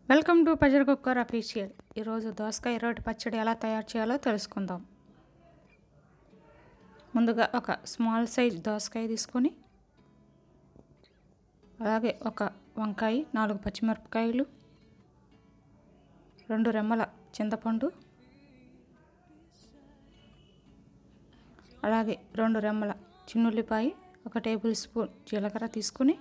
welcome to pressure cooker official ఈరోజు దోసకాయ రోటి పచ్చడి ఎలా తయారు చేయాలో తెలుసుకుందాం ముందుగా ఒక స్మాల్ సైజ్ దోసకాయ తీసుకొని అలాగే ఒక వంకాయ నాలుగు పచ్చిమిరపకాయలు రెండు రెమ్మల చింతపండు అలాగే రెండు రెమ్మల చిన్నుల్లిపాయ ఒక టేబుల్ స్పూన్ జీలకర్ర తీసుకుని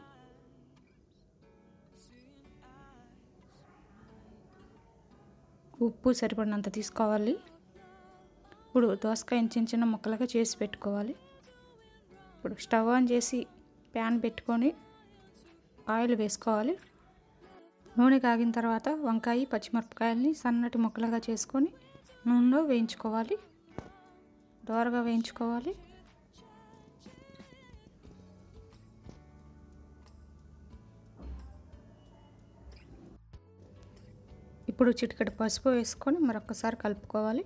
ఉప్పు సరిపడినంత తీసుకోవాలి ఇప్పుడు దోసకాయని చిన్న చిన్న ముక్కలుగా చేసి పెట్టుకోవాలి ఇప్పుడు స్టవ్ ఆన్ చేసి ప్యాన్ పెట్టుకొని ఆయిల్ వేసుకోవాలి నూనె కాగిన తర్వాత వంకాయ పచ్చిమిరపకాయలని సన్నటి ముక్కలుగా చేసుకొని నూనెలో వేయించుకోవాలి దోరగా వేయించుకోవాలి ఇప్పుడు చిటికెడు పసుపు వేసుకొని మరొకసారి కలుపుకోవాలి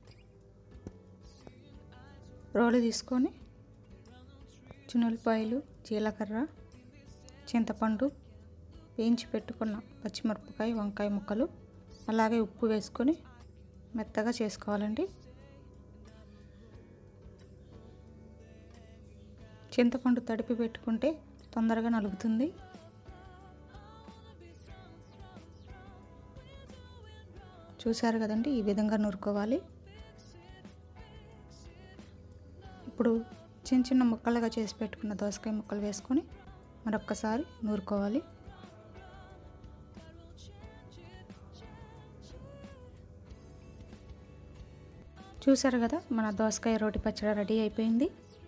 రోలు తీసుకొని చిన్నులపాయలు జీలకర్ర చింతపండు వేయించి పెట్టుకున్న పచ్చిమిరపకాయ వంకాయ ముక్కలు అలాగే ఉప్పు వేసుకొని మెత్తగా చేసుకోవాలండి చింతపండు తడిపి పెట్టుకుంటే తొందరగా నలుగుతుంది చూశారు కదండి ఈ విధంగా నూరుకోవాలి ఇప్పుడు చిన్న చిన్న ముక్కలుగా చేసి పెట్టుకున్న దోసకాయ ముక్కలు వేసుకొని మరొక్కసారి నూరుకోవాలి చూసారు కదా మన దోసకాయ రోటి పచ్చడి రెడీ అయిపోయింది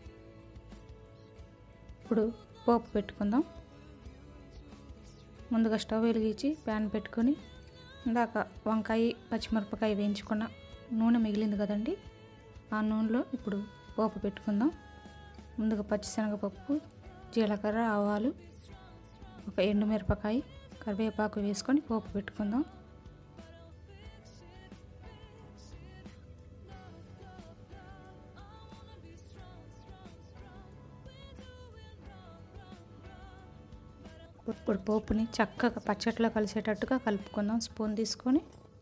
ఇప్పుడు పోపు పెట్టుకుందాం ముందుగా స్టవ్ వెలిగించి ప్యాన్ పెట్టుకొని ఇందాక వంకాయ పచ్చిమిరపకాయ వేయించుకున్న నూనె మిగిలింది కదండి ఆ నూనెలో ఇప్పుడు పోపు పెట్టుకుందాం ముందుగా పచ్చిశనగపప్పు జీలకర్ర ఆవాలు ఒక ఎండుమిరపకాయ కరివేపాకు వేసుకొని పోపు పెట్టుకుందాం ఇప్పుడు పోపుని చక్కగా పచ్చట్లో కలిసేటట్టుగా కలుపుకుందాం స్పూన్ తీసుకొని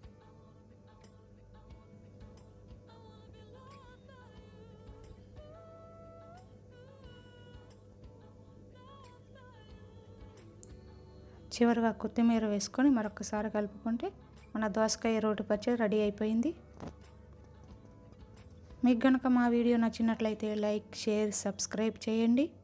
చివరిగా కొత్తిమీర వేసుకొని మరొకసారి కలుపుకుంటే మన దోసకాయ రోటి పచ్చడి రెడీ అయిపోయింది మీకు కనుక మా వీడియో నచ్చినట్లయితే లైక్ షేర్ సబ్స్క్రైబ్ చేయండి